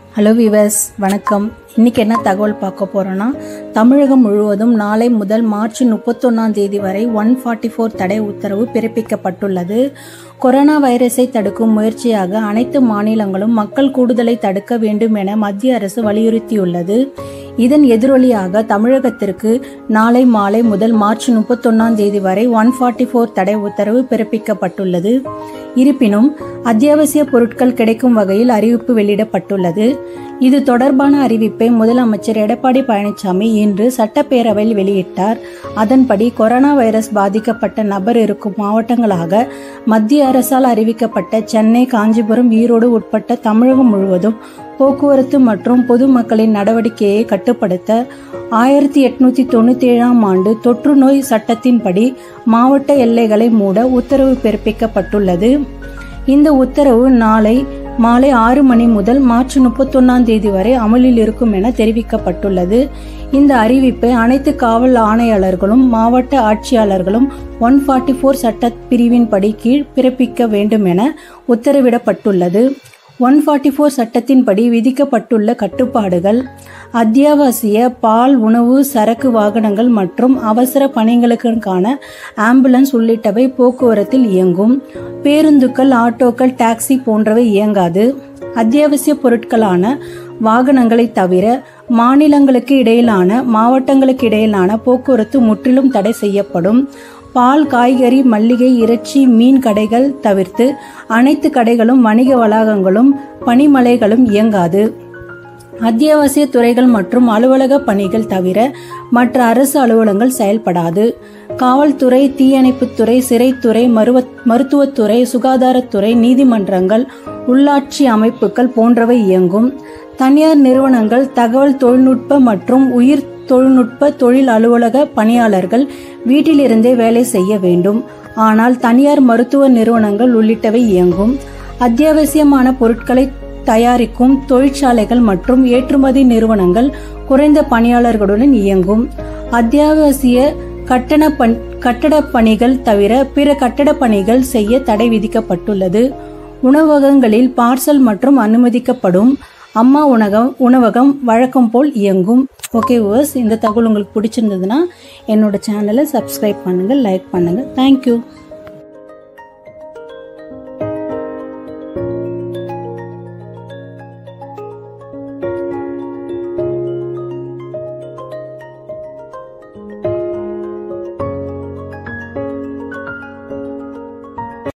hello viewers வணக்கம் இன்னைக்கு என்ன தகவல் பார்க்க போறோம்னா தமிழகம் முழுவதும் நாளை முதல் மார்ச் முப்பத்தொன்னாம் தேதி வரை ஒன் ஃபார்ட்டி ஃபோர் தடை உத்தரவு பிறப்பிக்கப்பட்டுள்ளது கொரோனா வைரஸை தடுக்கும் முயற்சியாக அனைத்து மாநிலங்களும் மக்கள் கூடுதலை தடுக்க வேண்டும் என மத்திய அரசு வலியுறுத்தியுள்ளது இதன் எதிரொலியாக தமிழகத்திற்கு நாளை மாலை முதல் மார்ச் முப்பத்தொன்னாம் தேதி வரை ஒன் ஃபார்ட்டி ஃபோர் தடை உத்தரவு பிறப்பிக்கப்பட்டுள்ளது இருப்பினும் அத்தியாவசிய பொருட்கள் கிடைக்கும் வகையில் அறிவிப்பு வெளியிடப்பட்டுள்ளது இது தொடர்பான அறிவிப்பை முதலமைச்சர் எடப்பாடி பழனிசாமி இன்று சட்டப்பேரவையில் வெளியிட்டார் அதன்படி கொரோனா வைரஸ் பாதிக்கப்பட்ட நபர் இருக்கும் மாவட்டங்களாக மத்திய அரசால் அறிவிக்கப்பட்ட சென்னை காஞ்சிபுரம் ஈரோடு உட்பட்ட தமிழகம் முழுவதும் போக்குவரத்து மற்றும் பொதுமக்களின் நடவடிக்கையை கட்டுப்படுத்த ஆயிரத்தி எட்நூத்தி தொண்ணூத்தி ஏழாம் ஆண்டு தொற்று நோய் சட்டத்தின்படி மாவட்ட எல்லைகளை மூட உத்தரவு பிறப்பிக்கப்பட்டுள்ளது இந்த உத்தரவு நாளை மாலை ஆறு மணி முதல் மார்ச் முப்பத்தொன்னாம் தேதி வரை அமலில் இருக்கும் என தெரிவிக்கப்பட்டுள்ளது இந்த அறிவிப்பை அனைத்து காவல் ஆணையாளர்களும் மாவட்ட ஆட்சியாளர்களும் ஒன் ஃபார்ட்டி ஃபோர் சட்ட பிரிவின்படி கீழ் பிறப்பிக்க வேண்டும் என உத்தரவிடப்பட்டுள்ளது ஒன் ஃபார்ட்டி ஃபோர் சட்டத்தின்படி விதிக்கப்பட்டுள்ள கட்டுப்பாடுகள் அத்தியாவசிய பால் உணவு சரக்கு வாகனங்கள் மற்றும் அவசர பணிகளுக்கான ஆம்புலன்ஸ் உள்ளிட்டவை போக்குவரத்தில் இயங்கும் பேருந்துகள் ஆட்டோக்கள் டாக்ஸி போன்றவை இயங்காது அத்தியாவசிய பொருட்களான வாகனங்களை தவிர மாநிலங்களுக்கு இடையிலான மாவட்டங்களுக்கு இடையிலான போக்குவரத்து முற்றிலும் தடை செய்யப்படும் பால் காய்கறி மல்லிகை இறைச்சி மீன் கடைகள் தவிர்த்து அனைத்து கடைகளும் வணிக வளாகங்களும் பனிமலைகளும் இயங்காது அத்தியாவசிய துறைகள் மற்றும் அலுவலக பணிகள் தவிர மற்ற அரசு அலுவலகங்கள் செயல்படாது காவல்துறை தீயணைப்புத்துறை சிறைத்துறை மருவ மருத்துவத்துறை சுகாதாரத்துறை நீதிமன்றங்கள் உள்ளாட்சி அமைப்புகள் போன்றவை இயங்கும் தனியார் நிறுவனங்கள் தகவல் தொழில்நுட்ப மற்றும் உயிர் தொழில்நுட்ப தொழில் அலுவலக பணியாளர்கள் வீட்டிலிருந்தே வேலை செய்ய வேண்டும் ஆனால் தனியார் மருத்துவ நிறுவனங்கள் உள்ளிட்டவை இயங்கும் அத்தியாவசியமான பொருட்களை தயாரிக்கும் தொழிற்சாலைகள் மற்றும் ஏற்றுமதி நிறுவனங்கள் குறைந்த பணியாளர்களுடன் இயங்கும் அத்தியாவசிய கட்டண பண் கட்டட பணிகள் தவிர பிற கட்டட பணிகள் செய்ய தடை விதிக்கப்பட்டுள்ளது உணவகங்களில் பார்சல் மற்றும் அனுமதிக்கப்படும் அம்மா உணவகம் உணவகம் வழக்கம் போல் இயங்கும் ஓகே விவர்ஸ் இந்த தகவல் உங்களுக்கு பிடிச்சிருந்ததுன்னா என்னோட சேனலை சப்ஸ்கிரைப் பண்ணுங்கள் லைக் பண்ணுங்கள் தேங்க்யூ